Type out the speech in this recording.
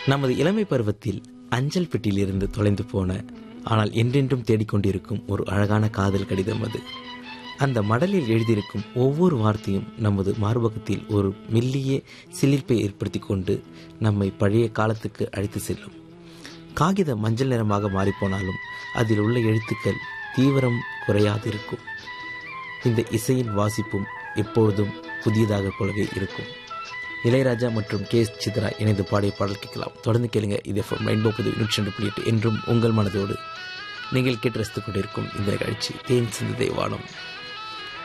நமது இளமை பருவத்தில் அஞ்சல் பெட்டியிலிருந்து தொலைந்து போன ஆனால் என்றென்றும் தேடிக்கொண்டிருக்கும் ஒரு அழகான காதல் கடிதம் அது அந்த மடலில் எழுதியிருக்கும் ஒவ்வொரு வார்த்தையும் நமது மார்பகத்தில் ஒரு மெல்லிய சிலிர்ப்பை ஏற்படுத்தி கொண்டு நம்மை பழைய காலத்துக்கு அழைத்து செல்லும் காகிதம் மஞ்சள் நிறமாக மாறிப்போனாலும் அதில் உள்ள எழுத்துக்கள் தீவிரம் குறையாது இருக்கும் இந்த இசையின் வாசிப்பும் எப்பொழுதும் புதியதாக போலவே இருக்கும் இளையராஜா மற்றும் கே எஸ் சித்ரா இணைந்து பாடிய பாடல் கேட்கலாம் தொடர்ந்து கேளுங்க இது எஃப்எம் ரெயின்போ புது நூற்றி ரெண்டு புள்ளி எட்டு என்றும் உங்கள் மனதோடு நீங்கள் கேட்டு ரசித்துக் கொண்டிருக்கும் இந்த நிகழ்ச்சி தேன் சிந்து தேவானம்